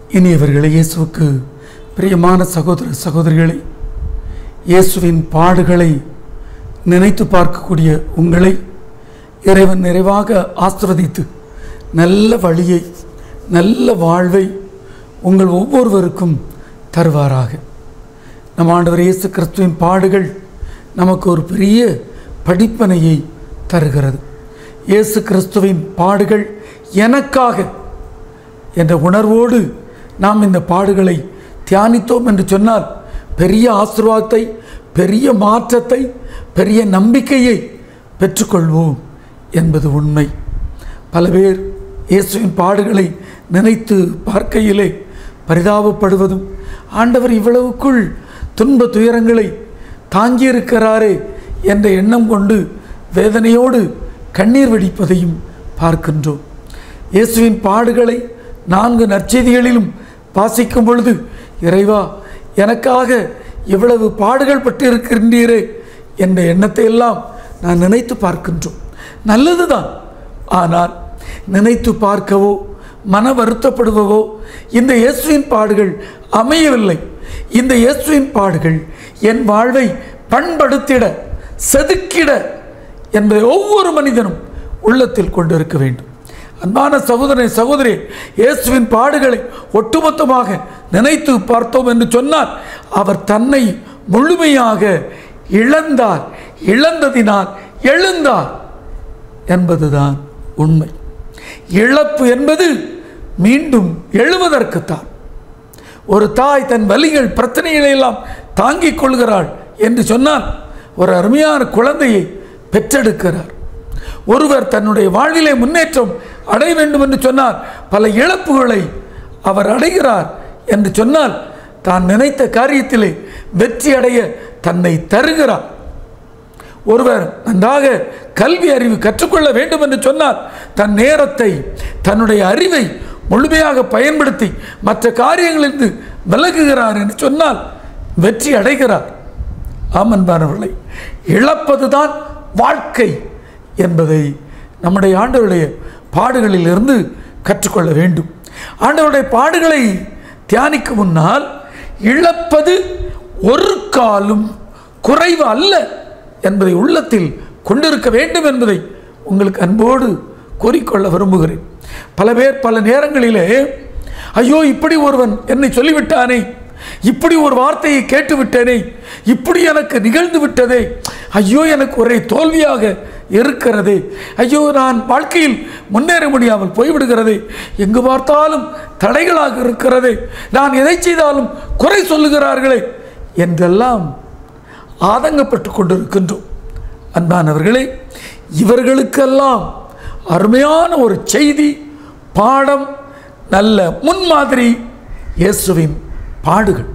இனியவர்களே இயேசுவுக்கு பிரியமான சகோதர சகோதரிகளை இயேசுவின் பாடுகளை நினைத்து பார்க்கக்கூடிய உங்களை இறைவன் நிறைவாக ஆசிர்வதித்து நல்ல வழியை நல்ல வாழ்வை உங்கள் ஒவ்வொருவருக்கும் தருவாராக நம் ஆண்டவர் இயேசு கிறிஸ்துவின் பாடுகள் நமக்கு ஒரு பெரிய படிப்பனையை தருகிறது இயேசு கிறிஸ்துவின் பாடுகள் எனக்காக என்ற உணர்வோடு நாம் இந்த பாடுகளை தியானித்தோம் என்று சொன்னால் பெரிய ஆசீர்வாதத்தை பெரிய மாற்றத்தை பெரிய நம்பிக்கையை பெற்றுக்கொள்வோம் என்பது உண்மை பல பேர் இயேசுவின் பாடுகளை நினைத்து பார்க்கையிலே பரிதாபப்படுவதும் ஆண்டவர் இவ்வளவுக்குள் துன்ப துயரங்களை தாங்கியிருக்கிறாரே என்ற எண்ணம் கொண்டு வேதனையோடு கண்ணீர் வெடிப்பதையும் பார்க்கின்றோம் இயேசுவின் பாடுகளை நான்கு நற்செய்திகளிலும் வாசிக்கும் பொழுது இறைவா எனக்காக இவ்வளவு பாடுகள் பட்டிருக்கின்றீரே என்ற எண்ணத்தை எல்லாம் நான் நினைத்து பார்க்கின்றோம் நல்லதுதான் ஆனால் நினைத்து பார்க்கவோ மன வருத்தப்படுவவோ இந்த இயேசுவின் பாடுகள் அமையவில்லை இந்த இயேசுவின் பாடுகள் என் வாழ்வை பண்படுத்திட செதுக்கிட என்பதை ஒவ்வொரு மனிதனும் உள்ளத்தில் கொண்டிருக்க வேண்டும் அன்பான சகோதரனை சகோதரி இயேசுவின் பாடுகளை ஒட்டுமொத்தமாக நினைத்து பார்த்தோம் என்று சொன்னால் அவர் தன்னை முழுமையாக இழந்தார் இழந்ததினால் எழுந்தார் என்பதுதான் உண்மை இழப்பு என்பது மீண்டும் எழுவதற்குத்தான் ஒரு தாய் தன் வலிகள் பிரச்சனைகளை எல்லாம் தாங்கிக் கொள்கிறாள் என்று சொன்னால் ஒரு அருமையான குழந்தையை பெற்றெடுக்கிறார் ஒருவர் தன்னுடைய வாழ்விலே முன்னேற்றம் அடைய வேண்டும் என்று சொன்னால் பல இழப்புகளை அவர் அடைகிறார் என்று சொன்னால் தான் நினைத்த காரியத்திலே வெற்றி அடைய தன்னை தருகிறார் ஒருவர் நன்றாக கல்வி அறிவு கற்றுக்கொள்ள வேண்டும் என்று சொன்னால் தன் நேரத்தை தன்னுடைய அறிவை முழுமையாக பயன்படுத்தி மற்ற காரியங்களிலிருந்து விலகுகிறார் என்று சொன்னால் வெற்றி அடைகிறார் ஆமன்பானவர்களை இழப்பதுதான் வாழ்க்கை என்பதை நம்முடைய ஆண்டவருடைய பாடுகளிலிருந்து கற்றுக்கொள்ள வேண்டும் ஆண்டவருடைய பாடுகளை தியானிக்க முன்னால் இழப்பது ஒரு காலும் குறைவு அல்ல என்பதை உள்ளத்தில் கொண்டிருக்க வேண்டும் என்பதை உங்களுக்கு அன்போடு கூறிக்கொள்ள விரும்புகிறேன் பல பேர் பல நேரங்களிலே ஐயோ இப்படி ஒருவன் என்னை சொல்லிவிட்டானே இப்படி ஒரு வார்த்தையை கேட்டு விட்டேனே இப்படி எனக்கு நிகழ்ந்து விட்டதே ஐயோ எனக்கு ஒரே தோல்வியாக இருக்கிறதே ஐயோ நான் வாழ்க்கையில் முன்னேற முடியாமல் போய்விடுகிறதே எங்கு பார்த்தாலும் தடைகளாக இருக்கிறதே நான் எதை செய்தாலும் குறை சொல்லுகிறார்களே என்றெல்லாம் ஆதங்கப்பட்டு கொண்டிருக்கின்றோம் அன்பானவர்களே இவர்களுக்கெல்லாம் அருமையான ஒரு செய்தி பாடம் நல்ல முன்மாதிரி இயேசுவின் பாடுகள்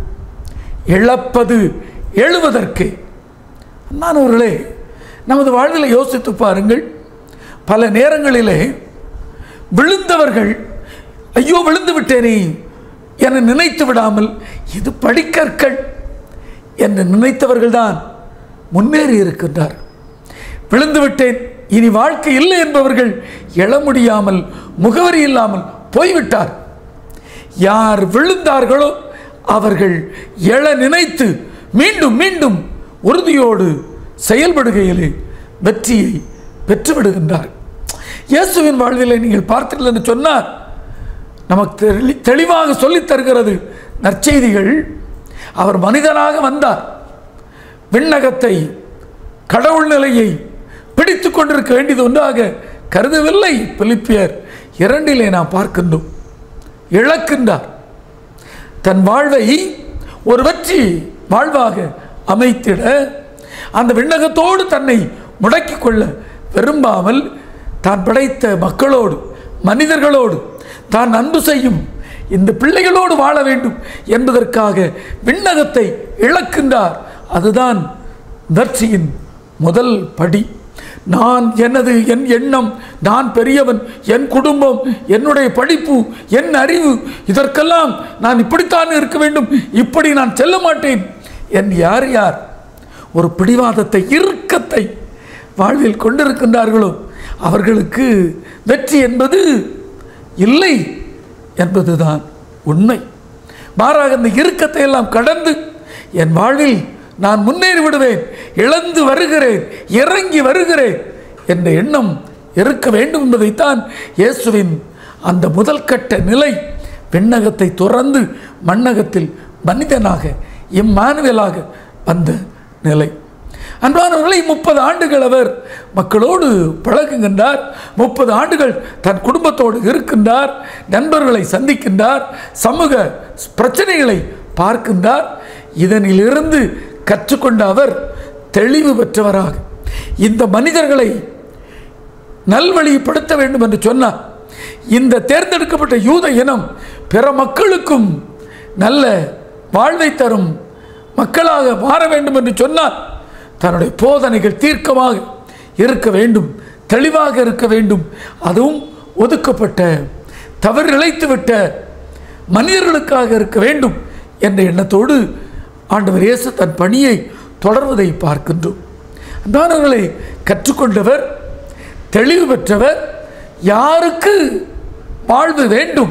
இழப்பது எழுவதற்கு அன்பானவர்களே நமது வாழ்வில் யோசித்து பாருங்கள் பல நேரங்களிலே விழுந்தவர்கள் ஐயோ விழுந்து விட்டேனே என நினைத்து விடாமல் இது படிக்கற்கள் என்று நினைத்தவர்கள்தான் முன்னேறி இருக்கின்றார் விழுந்து விட்டேன் இனி வாழ்க்கை இல்லை என்பவர்கள் எழ முடியாமல் முகவரி இல்லாமல் போய்விட்டார் யார் விழுந்தார்களோ அவர்கள் எழ நினைத்து மீண்டும் மீண்டும் உறுதியோடு செயல்படுகையிலே வெற்றியை பெற்றுவிடுகின்றார் இயேசுவின் வாழ்விலே நீங்கள் பார்த்தீர்கள் என்று சொன்னார் நமக்கு தெளி- தெளிவாக சொல்லித் தருகிறது நற்செய்திகள் அவர் மனிதனாக வந்தார் விண்ணகத்தை கடவுள் நிலையை பிடித்து கொண்டிருக்க வேண்டியது ஒன்றாக கருதவில்லை பிலிப்பியர் இரண்டிலே நாம் பார்க்கின்றோம் இழக்கின்றார் தன் வாழ்வை ஒரு வெற்றி வாழ்வாக அமைத்திட அந்த விண்ணகத்தோடு தன்னை முடக்கிக் கொள்ள விரும்பாமல் தான் படைத்த மக்களோடு மனிதர்களோடு தான் அன்பு செய்யும் இந்த பிள்ளைகளோடு வாழ வேண்டும் என்பதற்காக விண்ணகத்தை இழக்கின்றார் அதுதான் வெற்றியின் முதல் படி நான் எனது என் எண்ணம் நான் பெரியவன் என் குடும்பம் என்னுடைய படிப்பு என் அறிவு இதற்கெல்லாம் நான் இப்படித்தான் இருக்க வேண்டும் இப்படி நான் செல்ல மாட்டேன் என் யார் யார் ஒரு பிடிவாதத்தை இறுக்கத்தை வாழ்வில் கொண்டிருக்கின்றார்களோ அவர்களுக்கு வெற்றி என்பது இல்லை என்பதுதான் உண்மை மாறாக இந்த இறுக்கத்தை எல்லாம் கடந்து என் வாழ்வில் நான் முன்னேறி விடுவேன் இழந்து வருகிறேன் இறங்கி வருகிறேன் என்ற எண்ணம் இருக்க வேண்டும் என்பதைத்தான் இயேசுவின் அந்த முதல் கட்ட நிலை விண்ணகத்தை துறந்து மண்ணகத்தில் மனிதனாக இம்மானுவேலாக வந்த நிலை அன்பானவர்களை முப்பது ஆண்டுகள் அவர் மக்களோடு பழகுகின்றார் முப்பது ஆண்டுகள் தன் குடும்பத்தோடு இருக்கின்றார் நண்பர்களை சந்திக்கின்றார் சமூக பிரச்சனைகளை பார்க்கின்றார் இதனிலிருந்து கற்றுக்கொண்ட அவர் தெளிவு பெற்றவராக இந்த மனிதர்களை நல்வழிப்படுத்த வேண்டும் என்று சொன்னார் இந்த தேர்ந்தெடுக்கப்பட்ட யூத இனம் பிற மக்களுக்கும் நல்ல வாழ்வை தரும் மக்களாக மாற வேண்டும் என்று சொன்னார் தன்னுடைய போதனைகள் தீர்க்கமாக இருக்க வேண்டும் தெளிவாக இருக்க வேண்டும் அதுவும் ஒதுக்கப்பட்ட தவறு இழைத்துவிட்ட மனிதர்களுக்காக இருக்க வேண்டும் என்ற எண்ணத்தோடு ஆண்டவர் இயேசு தன் பணியை தொடர்வதை பார்க்கின்றோம் அன்பானவர்களை கற்றுக்கொண்டவர் தெளிவு பெற்றவர் யாருக்கு வாழ்வு வேண்டும்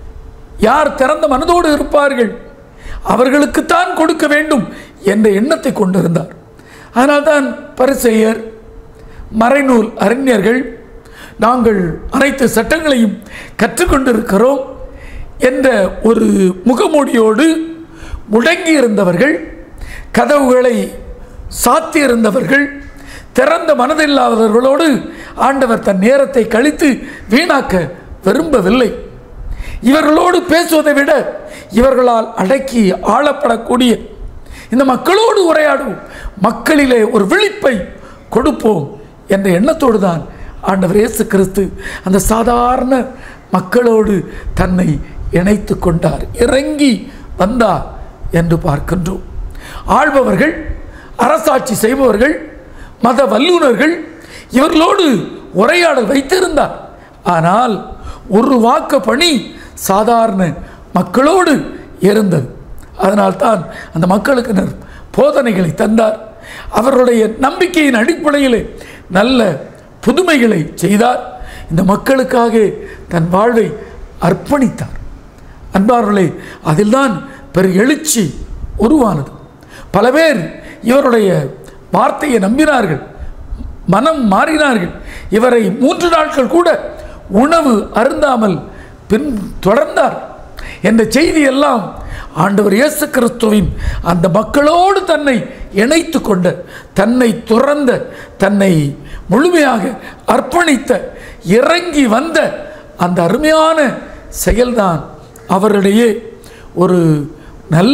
யார் திறந்த மனதோடு இருப்பார்கள் அவர்களுக்குத்தான் கொடுக்க வேண்டும் என்ற எண்ணத்தை கொண்டிருந்தார் அதனால்தான் பரிசெயர் மறைநூல் அறிஞர்கள் நாங்கள் அனைத்து சட்டங்களையும் கற்றுக்கொண்டிருக்கிறோம் என்ற ஒரு முகமூடியோடு முடங்கி இருந்தவர்கள் கதவுகளை சாத்தியிருந்தவர்கள் திறந்த மனதில்லாதவர்களோடு ஆண்டவர் தன் நேரத்தை கழித்து வீணாக்க விரும்பவில்லை இவர்களோடு பேசுவதை விட இவர்களால் அடக்கி ஆளப்படக்கூடிய இந்த மக்களோடு உரையாடுவோம் மக்களிலே ஒரு விழிப்பை கொடுப்போம் என்ற எண்ணத்தோடு தான் ஆண்டவர் இயேசு கிறிஸ்து அந்த சாதாரண மக்களோடு தன்னை இணைத்து கொண்டார் இறங்கி வந்தார் என்று பார்க்கின்றோம் ஆள்பவர்கள் அரசாட்சி செய்பவர்கள் மத வல்லுநர்கள் இவர்களோடு உரையாடல் வைத்திருந்தார் ஆனால் ஒரு வாக்க பணி சாதாரண மக்களோடு இருந்தது அதனால்தான் அந்த மக்களுக்கு நர் போதனைகளை தந்தார் அவர்களுடைய நம்பிக்கையின் அடிப்படையிலே நல்ல புதுமைகளை செய்தார் இந்த மக்களுக்காக தன் வாழ்வை அர்ப்பணித்தார் அன்பார்களே அதில்தான் பெரு எழுச்சி உருவானது பல பேர் இவருடைய வார்த்தையை நம்பினார்கள் மனம் மாறினார்கள் இவரை மூன்று நாட்கள் கூட உணவு அருந்தாமல் பின் தொடர்ந்தார் என்ற செய்தி எல்லாம் ஆண்டவர் இயேசு கிறிஸ்துவின் அந்த மக்களோடு தன்னை இணைத்து கொண்ட தன்னை துறந்த தன்னை முழுமையாக அர்ப்பணித்த இறங்கி வந்த அந்த அருமையான செயல்தான் அவரிடையே ஒரு நல்ல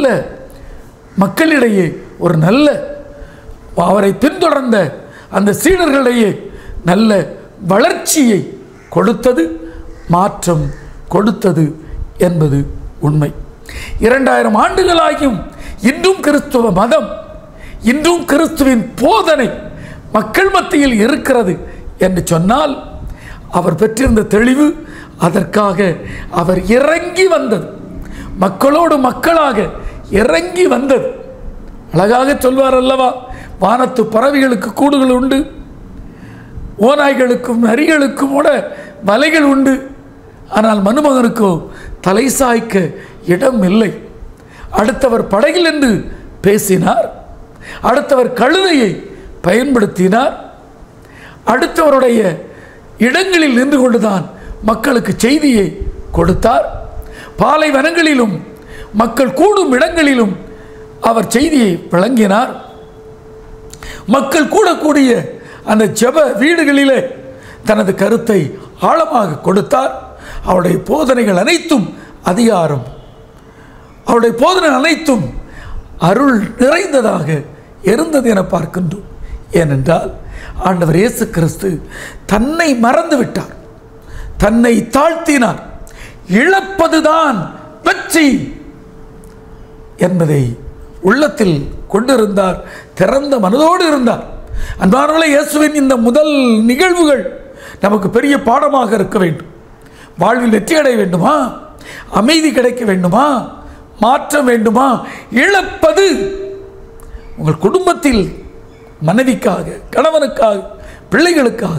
மக்களிடையே ஒரு நல்ல அவரை பின்தொடர்ந்த அந்த சீடர்களிடையே நல்ல வளர்ச்சியை கொடுத்தது மாற்றம் கொடுத்தது என்பது உண்மை இரண்டாயிரம் ஆண்டுகளாகியும் இன்றும் கிறிஸ்துவ மதம் இன்றும் கிறிஸ்துவின் போதனை மக்கள் மத்தியில் இருக்கிறது என்று சொன்னால் அவர் பெற்றிருந்த தெளிவு அதற்காக அவர் இறங்கி வந்தது மக்களோடு மக்களாக இறங்கி வந்தது அழகாக சொல்வார் அல்லவா வானத்து பறவைகளுக்கு கூடுகள் உண்டு ஓநாய்களுக்கும் நரிகளுக்கும் கூட வலைகள் உண்டு ஆனால் மனுமகனுக்கோ தலை சாய்க்க இடம் இல்லை அடுத்தவர் படகில் என்று பேசினார் அடுத்தவர் கழுதையை பயன்படுத்தினார் அடுத்தவருடைய இடங்களில் நின்று கொண்டுதான் மக்களுக்கு செய்தியை கொடுத்தார் பாலைவனங்களிலும் மக்கள் கூடும் இடங்களிலும் அவர் செய்தியை வழங்கினார் மக்கள் கூடக்கூடிய அந்த ஜெப வீடுகளிலே தனது கருத்தை ஆழமாக கொடுத்தார் அவருடைய போதனைகள் அனைத்தும் அதிகாரம் அவருடைய போதனை அனைத்தும் அருள் நிறைந்ததாக இருந்தது என பார்க்கின்றோம் ஏனென்றால் ஆண்டவர் இயேசு கிறிஸ்து தன்னை மறந்து விட்டார் தன்னை தாழ்த்தினார் இழப்பதுதான் வெற்றி என்பதை உள்ளத்தில் கொண்டிருந்தார் திறந்த மனதோடு இருந்தார் அன்பானவர்களே இயேசுவின் இந்த முதல் நிகழ்வுகள் நமக்கு பெரிய பாடமாக இருக்க வேண்டும் வாழ்வில் வெற்றி அடைய வேண்டுமா அமைதி கிடைக்க வேண்டுமா மாற்றம் வேண்டுமா இழப்பது உங்கள் குடும்பத்தில் மனைவிக்காக கணவனுக்காக பிள்ளைகளுக்காக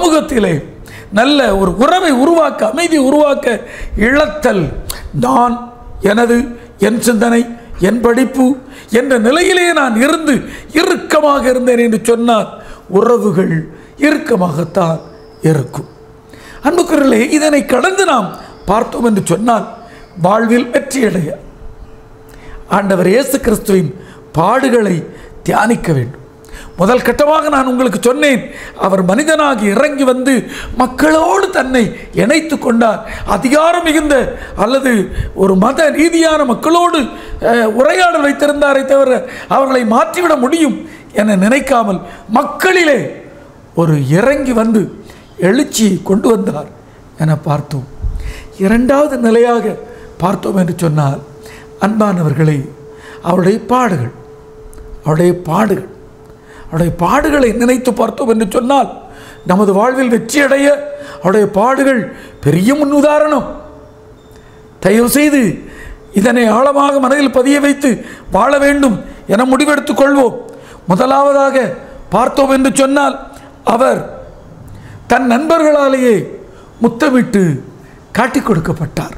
சமூகத்திலே நல்ல ஒரு உறவை உருவாக்க அமைதி உருவாக்க இழத்தல் நான் எனது என் சிந்தனை என் படிப்பு என்ற நிலையிலே நான் இருந்து இறுக்கமாக இருந்தேன் என்று சொன்னால் உறவுகள் இறுக்கமாகத்தான் இருக்கும் அன்புக்குரலே இதனை கடந்து நாம் பார்த்தோம் என்று சொன்னால் வாழ்வில் வெற்றியடைய ஆண்டவர் இயேசு கிறிஸ்துவின் பாடுகளை தியானிக்க வேண்டும் முதல் கட்டமாக நான் உங்களுக்கு சொன்னேன் அவர் மனிதனாகி இறங்கி வந்து மக்களோடு தன்னை இணைத்து கொண்டார் அதிகாரம் மிகுந்த அல்லது ஒரு மத ரீதியான மக்களோடு அஹ், உரையாடல் வைத்திருந்தாரே தவிர அவர்களை மாற்றிவிட முடியும் என நினைக்காமல் மக்களிலே ஒரு இறங்கி வந்து எழுச்சியை கொண்டு வந்தார் என பார்த்தோம் இரண்டாவது நிலையாக பார்த்தோம் என்று சொன்னால் அன்பானவர்களை அவருடைய பாடுகள் அவருடைய பாடுகள் அவருடைய பாடுகளை நினைத்து பார்த்தோம் என்று சொன்னால் நமது வாழ்வில் வெற்றியடைய அவருடைய பாடுகள் பெரிய முன்னுதாரணம் தயவு செய்து இதனை ஆழமாக மனதில் பதிய வைத்து வாழ வேண்டும் என முடிவெடுத்துக் கொள்வோம் முதலாவதாக பார்த்தோம் என்று சொன்னால் அவர் தன் நண்பர்களாலேயே முத்தமிட்டு காட்டிக் கொடுக்கப்பட்டார்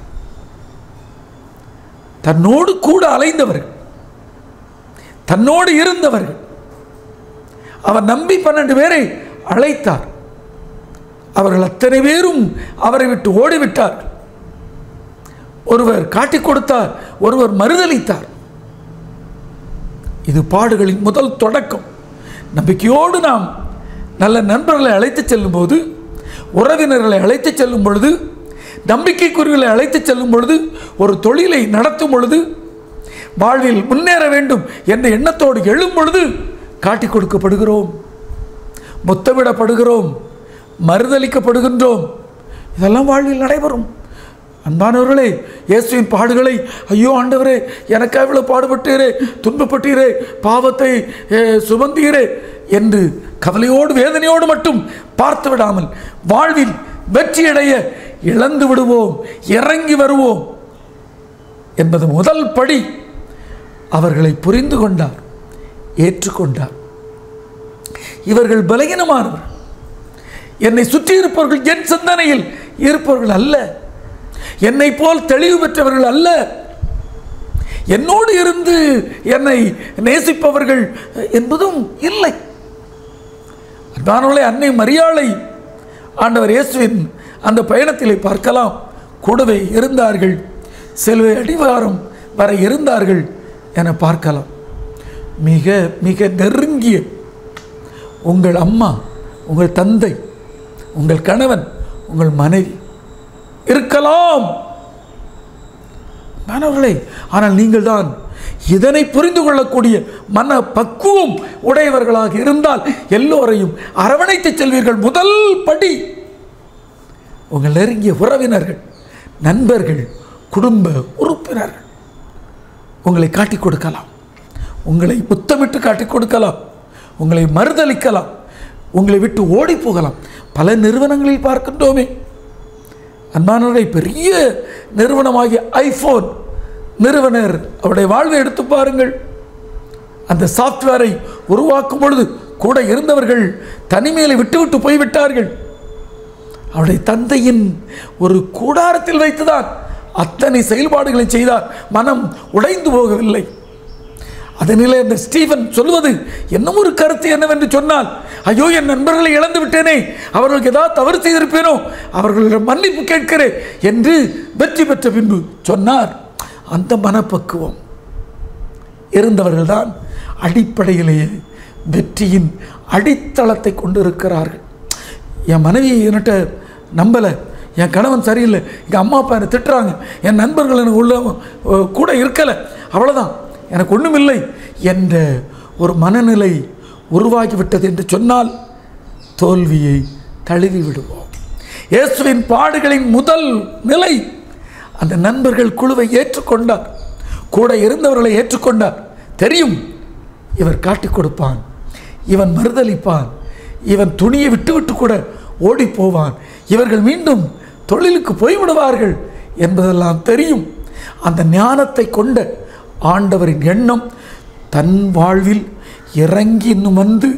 தன்னோடு கூட அலைந்தவர்கள் தன்னோடு இருந்தவர்கள் அவர் நம்பி பன்னெண்டு பேரை அழைத்தார் அவர்கள் அத்தனை பேரும் அவரை விட்டு ஓடிவிட்டார்கள் ஒருவர் காட்டிக் கொடுத்தார் ஒருவர் மறுதளித்தார் இது பாடுகளின் முதல் தொடக்கம் நம்பிக்கையோடு நாம் நல்ல நண்பர்களை அழைத்துச் செல்லும்போது உறவினர்களை அழைத்துச் செல்லும் பொழுது நம்பிக்கைக்குரியவர்களை அழைத்துச் செல்லும் பொழுது ஒரு தொழிலை நடத்தும் பொழுது வாழ்வில் முன்னேற வேண்டும் என்ற எண்ணத்தோடு எழும் பொழுது காட்டிக் கொடுக்கப்படுகிறோம் முத்தமிடப்படுகிறோம் மறுதளிக்கப்படுகின்றோம் இதெல்லாம் வாழ்வில் நடைபெறும் அன்பானவர்களே இயேசுவின் பாடுகளை ஐயோ ஆண்டவரே எனக்காக இவ்வளவு பாடுபட்டீரே துன்பப்பட்டீரே பாவத்தை அஹ், சுமந்தீரே என்று கவலையோடு வேதனையோடு மட்டும் பார்த்து விடாமல் வாழ்வில் வெற்றியடைய இழந்து விடுவோம் இறங்கி வருவோம் என்பது முதல் படி அவர்களை புரிந்து கொண்டார் ஏற்றுக்கொண்டார் இவர்கள் பலகீனமானவர் என்னை சுற்றி இருப்பவர்கள் என் சிந்தனையில் இருப்பவர்கள் அல்ல என்னை போல் தெளிவு பெற்றவர்கள் அல்ல என்னோடு இருந்து என்னை நேசிப்பவர்கள் என்பதும் இல்லை அன்பானவர்களே அன்னை மரியாளை ஆண்டவர் இயேசுவின் அந்த பயணத்திலே பார்க்கலாம் கூடவே இருந்தார்கள் செல்வை அடிவாரம் வரை இருந்தார்கள் என பார்க்கலாம் மிக மிக நெருங்கிய உங்கள் அம்மா உங்கள் தந்தை உங்கள் கணவன் உங்கள் மனைவி இருக்கலாம் மாணவர்களே ஆனால் நீங்கள் தான் இதனை புரிந்து கொள்ளக்கூடிய மன பக்குவம் உடையவர்களாக இருந்தால் எல்லோரையும் அரவணைத்து செல்வீர்கள் முதல் படி உங்கள் நெருங்கிய உறவினர்கள் நண்பர்கள் குடும்ப உறுப்பினர்கள் உங்களை காட்டிக் கொடுக்கலாம் உங்களை முத்தமிட்டு காட்டிக் கொடுக்கலாம் உங்களை மறுதளிக்கலாம் உங்களை விட்டு ஓடி போகலாம் பல நிறுவனங்களில் பார்க்கின்றோமே அன்பானவரை பெரிய நிறுவனமாகிய ஐஃபோன் நிறுவனர் அவருடைய வாழ்வை எடுத்து பாருங்கள் அந்த சாஃப்ட்வேரை உருவாக்கும் பொழுது கூட இருந்தவர்கள் தனிமையில விட்டுவிட்டு போய்விட்டார்கள் அவருடைய தந்தையின் ஒரு கூடாரத்தில் வைத்துதான் அத்தனை செயல்பாடுகளை செய்தார் மனம் உடைந்து போகவில்லை அதனிலே அந்த ஸ்டீவன் சொல்வது என்னும் ஒரு கருத்து என்னவென்று சொன்னால் ஐயோ என் நண்பர்களை இழந்து விட்டேனே அவர்களுக்கு ஏதாவது தவறு செய்திருப்பேனோ அவர்களிடம் மன்னிப்பு கேட்கிறேன் என்று வெற்றி பெற்ற பின்பு சொன்னார் அந்த மனப்பக்குவம் இருந்தவர்கள்தான் அடிப்படையிலேயே வெற்றியின் அடித்தளத்தை கொண்டிருக்கிறார்கள் என் மனைவி என்கிட்ட நம்பலை என் கணவன் சரியில்லை எங்கள் அம்மா அப்பா என்னை திட்டுறாங்க என் நண்பர்கள் எனக்கு உள்ள அஹ், கூட இருக்கலை அவ்வளோதான் எனக்கு ஒன்றும் இல்லை என்ற ஒரு மனநிலை உருவாகிவிட்டது என்று சொன்னால் தோல்வியை தழுவி விடுவோம் இயேசுவின் பாடுகளின் முதல் நிலை அந்த நண்பர்கள் குழுவை ஏற்றுக்கொண்டார் கூட இருந்தவர்களை ஏற்றுக்கொண்டார் தெரியும் இவர் காட்டிக் கொடுப்பான் இவன் மறுதளிப்பான் இவன் துணியை விட்டுவிட்டு கூட ஓடி போவான் இவர்கள் மீண்டும் தொழிலுக்கு போய்விடுவார்கள் என்பதெல்லாம் தெரியும் அந்த ஞானத்தை கொண்ட ஆண்டவரின் எண்ணம் தன் வாழ்வில் இறங்கி இன்னும் வந்து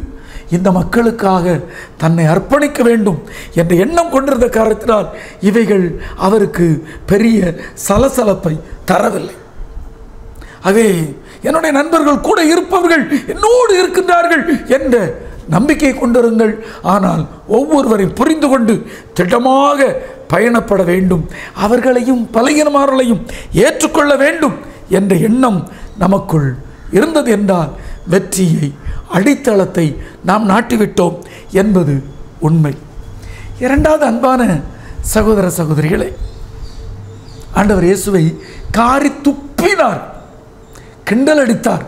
இந்த மக்களுக்காக தன்னை அர்ப்பணிக்க வேண்டும் என்ற எண்ணம் கொண்டிருந்த காரணத்தினால் இவைகள் அவருக்கு பெரிய சலசலப்பை தரவில்லை ஆகவே என்னுடைய நண்பர்கள் கூட இருப்பவர்கள் என்னோடு இருக்கின்றார்கள் என்ற நம்பிக்கை கொண்டிருங்கள் ஆனால் ஒவ்வொருவரையும் புரிந்து கொண்டு திட்டமாக பயணப்பட வேண்டும் அவர்களையும் பலகீனமானவர்களையும் ஏற்றுக்கொள்ள வேண்டும் என்ற எண்ணம் நமக்குள் இருந்தது என்றால் வெற்றியை அடித்தளத்தை நாம் நாட்டிவிட்டோம் என்பது உண்மை இரண்டாவது அன்பான சகோதர சகோதரிகளே ஆண்டவர் இயேசுவை காரி துப்பினார் கிண்டல் அடித்தார்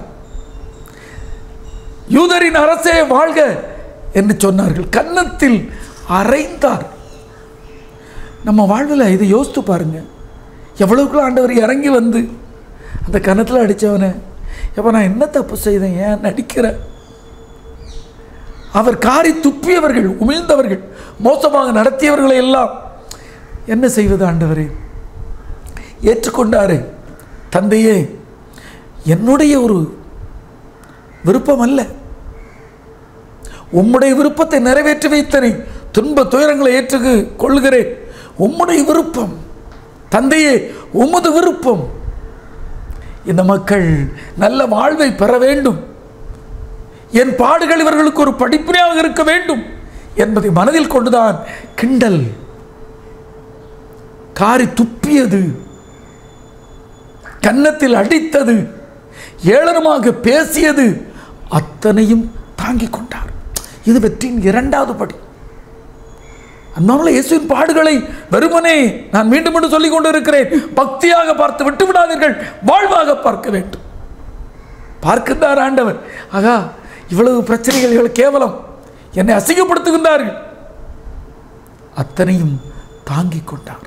யூதரின் அரசே வாழ்க என்று சொன்னார்கள் கன்னத்தில் அரைந்தார் நம்ம வாழ்வில் இதை யோசித்து பாருங்க எவ்வளவுக்குள்ள ஆண்டவர் இறங்கி வந்து அந்த கன்னத்தில் அடித்தவனை எப்போ நான் என்ன தப்பு செய்தேன் ஏன் நடிக்கிற அவர் காரி துப்பியவர்கள் உமிழ்ந்தவர்கள் மோசமாக நடத்தியவர்களை எல்லாம் என்ன செய்வது ஆண்டவரே ஏற்றுக்கொண்டாரு தந்தையே என்னுடைய ஒரு விருப்பம் அல்ல உம்முடைய விருப்பத்தை நிறைவேற்றி வைத்தனை துன்ப துயரங்களை ஏற்று கொள்கிறேன் உம்முடைய விருப்பம் தந்தையே உமது விருப்பம் இந்த மக்கள் நல்ல வாழ்வை பெற வேண்டும் என் பாடுகள் இவர்களுக்கு ஒரு படிப்பினையாக இருக்க வேண்டும் என்பதை மனதில் கொண்டுதான் கிண்டல் காரி துப்பியது கன்னத்தில் அடித்தது ஏளனமாக பேசியது அத்தனையும் தாங்கிக் கொண்டார் இது வெற்றியின் இரண்டாவது படி அன்பான இயேசுவின் பாடுகளை வெறுமனே நான் மீண்டும் மீண்டும் சொல்லிக் கொண்டிருக்கிறேன் பக்தியாக பார்த்து விட்டு விடாதீர்கள் வாழ்வாக பார்க்க வேண்டும் பார்க்கின்றார் ஆண்டவர் ஆகா இவ்வளவு பிரச்சனைகள் இவ்வளவு கேவலம் என்னை அசிங்கப்படுத்துகின்றார்கள் அத்தனையும் தாங்கிக் கொண்டார்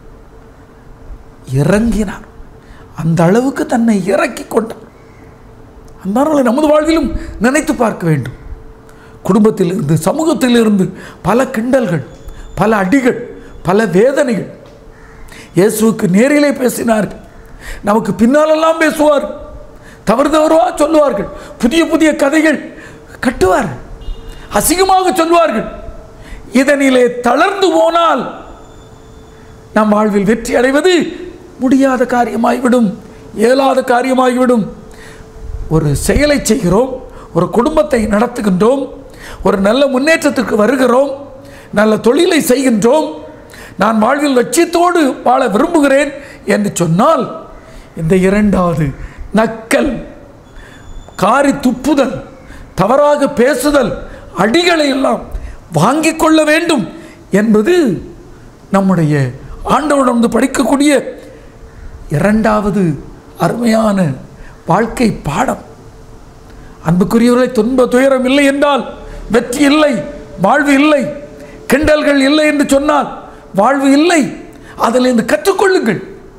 இறங்கினார் அந்த அளவுக்கு தன்னை இறக்கி கொண்டார் அந்த நமது வாழ்விலும் நினைத்து பார்க்க வேண்டும் குடும்பத்திலிருந்து சமூகத்திலிருந்து பல கிண்டல்கள் பல அடிகள் பல வேதனைகள் இயேசுவுக்கு நேரிலே பேசினார்கள் நமக்கு பின்னாலெல்லாம் பேசுவார் தவறு தவறுவா சொல்லுவார்கள் புதிய புதிய கதைகள் கட்டுவார் அசிங்கமாக சொல்வார்கள் இதனிலே தளர்ந்து போனால் நம் வாழ்வில் வெற்றி அடைவது முடியாத காரியமாகிவிடும் இயலாத காரியமாகிவிடும் ஒரு செயலை செய்கிறோம் ஒரு குடும்பத்தை நடத்துகின்றோம் ஒரு நல்ல முன்னேற்றத்திற்கு வருகிறோம் நல்ல தொழிலை செய்கின்றோம் நான் வாழ்வில் லட்சியத்தோடு வாழ விரும்புகிறேன் என்று சொன்னால் இந்த இரண்டாவது நக்கல் காரி துப்புதல் தவறாக பேசுதல் அடிகளை எல்லாம் வாங்கிக் கொள்ள வேண்டும் என்பது நம்முடைய ஆண்டவரிடம் வந்து படிக்கக்கூடிய இரண்டாவது அருமையான வாழ்க்கை பாடம் அன்புக்குரியவர்களை துன்ப துயரம் இல்லை என்றால் வெற்றி இல்லை வாழ்வு இல்லை கிண்டல்கள் இல்லை என்று சொன்னால் வாழ்வு இல்லை அதிலிருந்து கற்றுக்கொள்ளுங்கள்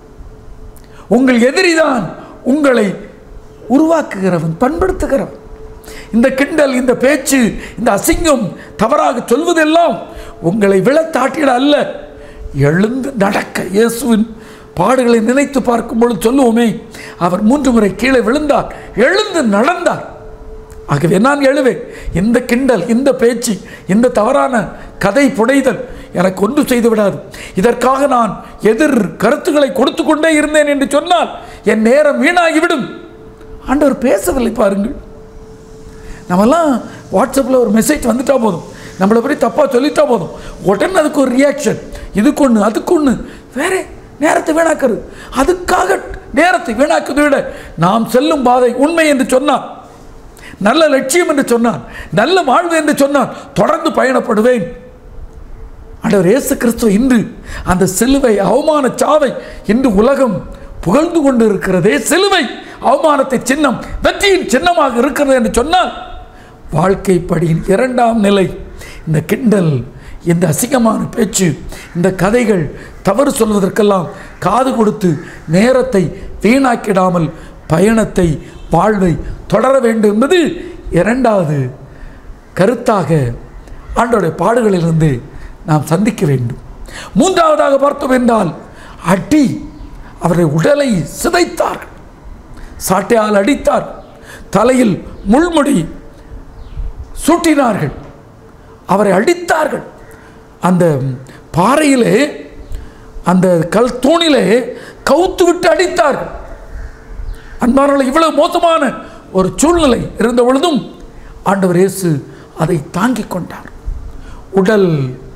உங்கள் எதிரிதான் உங்களை உருவாக்குகிறவன் பண்படுத்துகிறவன் இந்த கிண்டல் இந்த பேச்சு இந்த அசிங்கம் தவறாக சொல்வதெல்லாம் உங்களை விழத்தாட்டிட அல்ல எழுந்து நடக்க இயேசுவின் பாடுகளை நினைத்து பார்க்கும் பொழுது சொல்லுவோமே அவர் மூன்று முறை கீழே விழுந்தார் எழுந்து நடந்தார் ஆகவே நான் எழுவேன் இந்த கிண்டல் இந்த பேச்சு இந்த தவறான கதை புடைதல் எனக்கு ஒன்று செய்து விடாது இதற்காக நான் எதிர் கருத்துக்களை கொடுத்து கொண்டே இருந்தேன் என்று சொன்னால் என் நேரம் வீணாகிவிடும் ஆண்டவர் பேசவில்லை பாருங்கள் நம்மெல்லாம் வாட்ஸ்அப்பில் ஒரு மெசேஜ் வந்துட்டா போதும் நம்மளை பற்றி தப்பாக சொல்லிட்டா போதும் உடனே அதுக்கு ஒரு ரியாக்ஷன் இதுக்கு ஒன்று அதுக்கு ஒன்று வேற நேரத்தை வீணாக்குறது அதுக்காக நேரத்தை வீணாக்குவதை விட நாம் செல்லும் பாதை உண்மை என்று சொன்னார் நல்ல லட்சியம் என்று சொன்னார் நல்ல வாழ்வு என்று சொன்னார் தொடர்ந்து பயணப்படுவேன் ஆண்டவர் இயேசு கிறிஸ்துவ இன்று அந்த சிலுவை அவமான சாவை இன்று உலகம் புகழ்ந்து கொண்டு இருக்கிறதே சிலுவை அவமானத்தை சின்னம் வெற்றியின் சின்னமாக இருக்கிறது என்று சொன்னால் வாழ்க்கை படியின் இரண்டாம் நிலை இந்த கிண்டல் இந்த அசிங்கமான பேச்சு இந்த கதைகள் தவறு சொல்வதற்கெல்லாம் காது கொடுத்து நேரத்தை வீணாக்கிடாமல் பயணத்தை வாழ்வை தொடர வேண்டும் என்பது இரண்டாவது கருத்தாக ஆண்டோடைய பாடுகளிலிருந்து நாம் சந்திக்க வேண்டும் மூன்றாவதாக பார்த்தோம் என்றால் அடி அவருடைய உடலை சிதைத்தார்கள் சாட்டையால் அடித்தார் தலையில் முள்முடி சூட்டினார்கள் அவரை அடித்தார்கள் அந்த பாறையிலே அந்த கல் தூணிலே கவுத்து விட்டு அடித்தார்கள் அன்பானவர்கள் இவ்வளவு மோசமான ஒரு சூழ்நிலை இருந்த பொழுதும் ஆண்டவர் இயேசு அதை தாங்கிக் கொண்டார் உடல்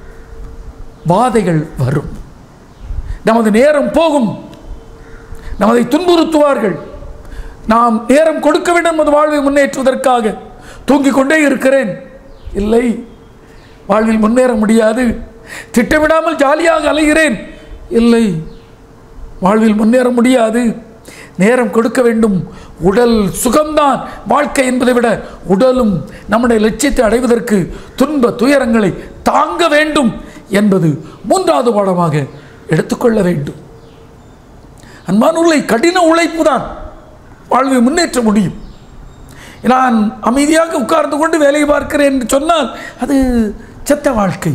வாதைகள் வரும் நமது நேரம் போகும் நமதை துன்புறுத்துவார்கள் நாம் நேரம் கொடுக்க வேண்டும் நமது வாழ்வை முன்னேற்றுவதற்காக தூங்கிக் கொண்டே இருக்கிறேன் இல்லை வாழ்வில் முன்னேற முடியாது திட்டமிடாமல் ஜாலியாக அலைகிறேன் இல்லை வாழ்வில் முன்னேற முடியாது நேரம் கொடுக்க வேண்டும் உடல் சுகம்தான் வாழ்க்கை என்பதை விட உடலும் நம்முடைய லட்சியத்தை அடைவதற்கு துன்ப துயரங்களை தாங்க வேண்டும் என்பது மூன்றாவது பாடமாக எடுத்துக்கொள்ள வேண்டும் அன்பானுள்ளை கடின உழைப்பு தான் வாழ்வை முன்னேற்ற முடியும் நான் அமைதியாக உட்கார்ந்து கொண்டு வேலை பார்க்கிறேன் என்று சொன்னால் அது செத்த வாழ்க்கை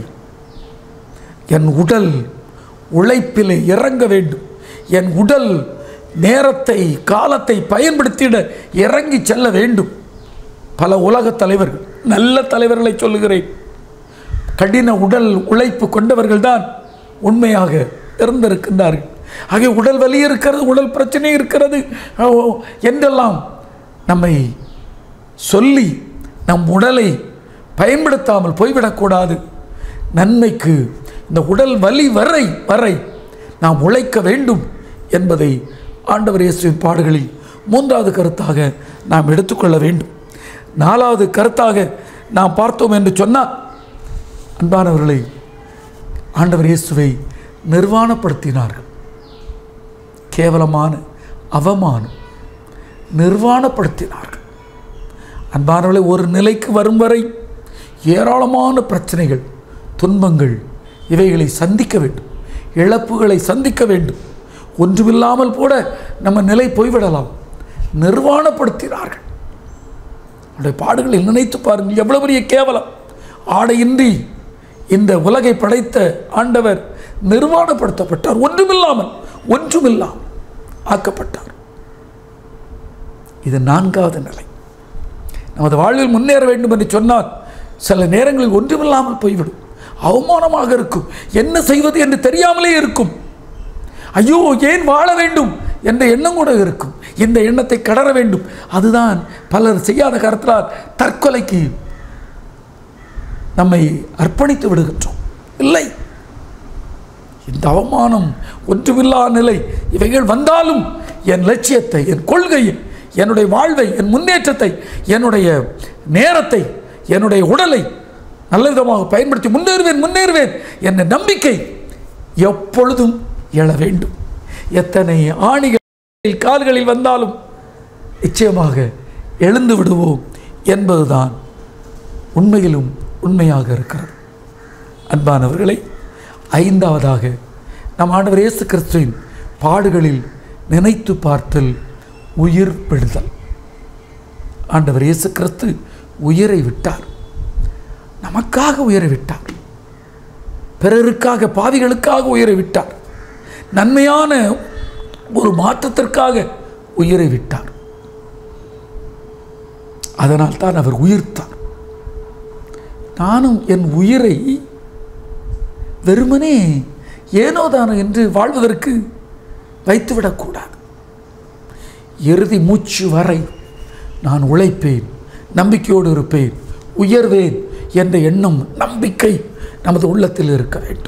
என் உடல் உழைப்பிலே இறங்க வேண்டும் என் உடல் நேரத்தை காலத்தை பயன்படுத்திட இறங்கி செல்ல வேண்டும் பல உலக தலைவர்கள் நல்ல தலைவர்களை சொல்லுகிறேன் கடின உடல் உழைப்பு கொண்டவர்கள் தான் உண்மையாக இருந்திருக்கின்றார்கள் ஆகிய உடல் வலி இருக்கிறது உடல் பிரச்சனை இருக்கிறது ஓ, என்றெல்லாம் நம்மை சொல்லி நம் உடலை பயன்படுத்தாமல் போய்விடக்கூடாது நன்மைக்கு இந்த உடல் வலி வரை வரை நாம் உழைக்க வேண்டும் என்பதை ஆண்டவர் இயேசுவின் பாடுகளில் மூன்றாவது கருத்தாக நாம் எடுத்துக்கொள்ள வேண்டும் நாலாவது கருத்தாக நாம் பார்த்தோம் என்று சொன்னால் அன்பானவர்களை ஆண்டவர் இயேசுவை நிர்வாணப்படுத்தினார்கள் கேவலமான அவமானம் நிர்வாணப்படுத்தினார்கள் அன்பானவர்களை ஒரு நிலைக்கு வரும் வரை ஏராளமான பிரச்சனைகள் துன்பங்கள் இவைகளை சந்திக்க வேண்டும் இழப்புகளை சந்திக்க வேண்டும் ஒன்றுமில்லாமல் கூட நம்ம நிலை போய்விடலாம் நிர்வாணப்படுத்தினார்கள் அவருடைய பாடுகளை நினைத்து பாருங்கள் எவ்வளவு பெரிய கேவலம் ஆடையின்றி இந்த உலகை படைத்த ஆண்டவர் நிர்வாணப்படுத்தப்பட்டார் ஒன்றுமில்லாமல் ஒன்றுமில்லாமல் ஆக்கப்பட்டார் இது நான்காவது நிலை நமது வாழ்வில் முன்னேற வேண்டும் என்று சொன்னால் சில நேரங்களில் ஒன்றுமில்லாமல் போய்விடும் அவமானமாக இருக்கும் என்ன செய்வது என்று தெரியாமலே இருக்கும் ஐயோ ஏன் வாழ வேண்டும் என்ற எண்ணம் கூட இருக்கும் இந்த எண்ணத்தை கடற வேண்டும் அதுதான் பலர் செய்யாத காரணத்தினால் தற்கொலைக்கு நம்மை அர்ப்பணித்து விடுகின்றோம் இல்லை இந்த அவமானம் ஒன்றுமில்லா நிலை இவைகள் வந்தாலும் என் லட்சியத்தை என் கொள்கையை என்னுடைய வாழ்வை என் முன்னேற்றத்தை என்னுடைய நேரத்தை என்னுடைய உடலை நல்ல விதமாக பயன்படுத்தி முன்னேறுவேன் முன்னேறுவேன் என்ற நம்பிக்கை எப்பொழுதும் எழ வேண்டும் எத்தனை ஆணிகள் கால்களில் வந்தாலும் நிச்சயமாக எழுந்து விடுவோம் என்பதுதான் உண்மையிலும் உண்மையாக இருக்கிறது அன்பானவர்களை ஐந்தாவதாக நம் ஆண்டவர் இயேசு கிறிஸ்துவின் பாடுகளில் நினைத்து பார்த்தல் உயிர் விடுதல் ஆண்டவர் இயேசு கிறிஸ்து உயிரை விட்டார் நமக்காக உயிரை விட்டார் பிறருக்காக பாவிகளுக்காக உயிரை விட்டார் நன்மையான ஒரு மாற்றத்திற்காக உயிரை விட்டார் அதனால் தான் அவர் உயிர்த்தார் நானும் என் உயிரை வெறுமனே ஏனோ தானோ என்று வாழ்வதற்கு வைத்துவிடக்கூடாது இறுதி மூச்சு வரை நான் உழைப்பேன் நம்பிக்கையோடு இருப்பேன் உயர்வேன் என்ற எண்ணம் நம்பிக்கை நமது உள்ளத்தில் இருக்க வேண்டும்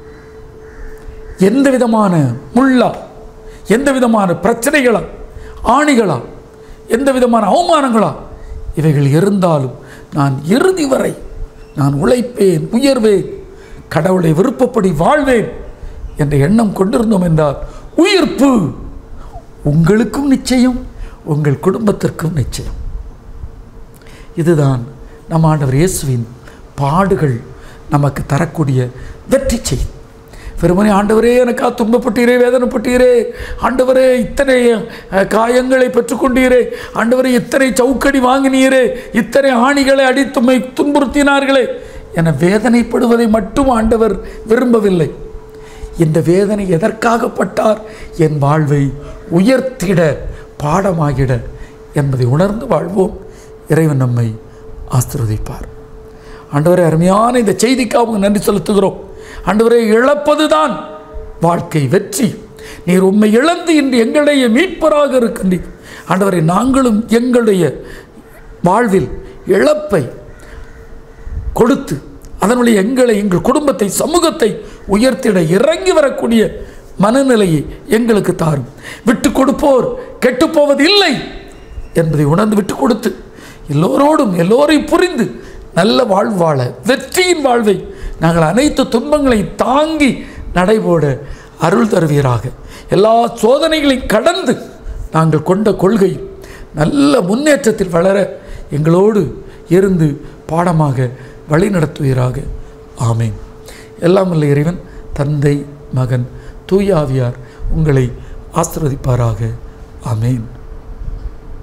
எந்த விதமான முள்ளா எந்த விதமான பிரச்சனைகளா ஆணிகளா எந்த விதமான அவமானங்களா இவைகள் இருந்தாலும் நான் இறுதி வரை நான் உழைப்பேன் உயர்வேன் கடவுளை விருப்பப்படி வாழ்வேன் என்ற எண்ணம் கொண்டிருந்தோம் என்றால் உயிர்ப்பு உங்களுக்கும் நிச்சயம் உங்கள் குடும்பத்திற்கும் நிச்சயம் இதுதான் நம் ஆண்டவர் இயேசுவின் பாடுகள் நமக்கு தரக்கூடிய வெற்றி செய்தி வெறுமனே ஆண்டவரே எனக்கா துன்பப்பட்டீரே வேதனைப்பட்டீரே ஆண்டவரே இத்தனை அஹ், காயங்களை பெற்றுக்கொண்டீரே ஆண்டவரே இத்தனை சவுக்கடி வாங்கினீரே இத்தனை ஆணிகளை அடித்துமை துன்புறுத்தினார்களே என வேதனைப்படுவதை மட்டும் ஆண்டவர் விரும்பவில்லை இந்த வேதனை எதற்காகப்பட்டார் என் வாழ்வை உயர்த்திட பாடமாகிட என்பதை உணர்ந்து வாழ்வோம் இறைவன் நம்மை ஆசீர்வதிப்பார் ஆண்டவரே அருமையான இந்த செய்திக்காக உமக்கு நன்றி செலுத்துகிறோம் ஆண்டவரே இழப்பதுதான் வாழ்க்கை வெற்றி நீர் உண்மை இழந்து இன்று எங்களுடைய மீட்பராக இருக்கின்றீர் ஆண்டவரை நாங்களும் எங்களுடைய வாழ்வில் இழப்பை கொடுத்து அதனுடைய எங்களை எங்கள் குடும்பத்தை சமூகத்தை உயர்த்திட இறங்கி வரக்கூடிய மனநிலையை எங்களுக்கு தாரும் விட்டு கொடுப்போர் கெட்டுப்போவது இல்லை என்பதை உணர்ந்து விட்டு கொடுத்து எல்லோரோடும் எல்லோரையும் புரிந்து நல்ல வாழ்வு வாழ வெற்றியின் வாழ்வை நாங்கள் அனைத்து துன்பங்களை தாங்கி நடைபோட அருள் தருவீராக எல்லா சோதனைகளையும் கடந்து நாங்கள் கொண்ட கொள்கை நல்ல முன்னேற்றத்தில் வளர எங்களோடு இருந்து பாடமாக வழி நடத்துவீராக ஆமேன் எல்லாம் வல்ல இறைவன் தந்தை மகன் தூய ஆவியார் உங்களை ஆசிர்வதிப்பாராக ஆமேன்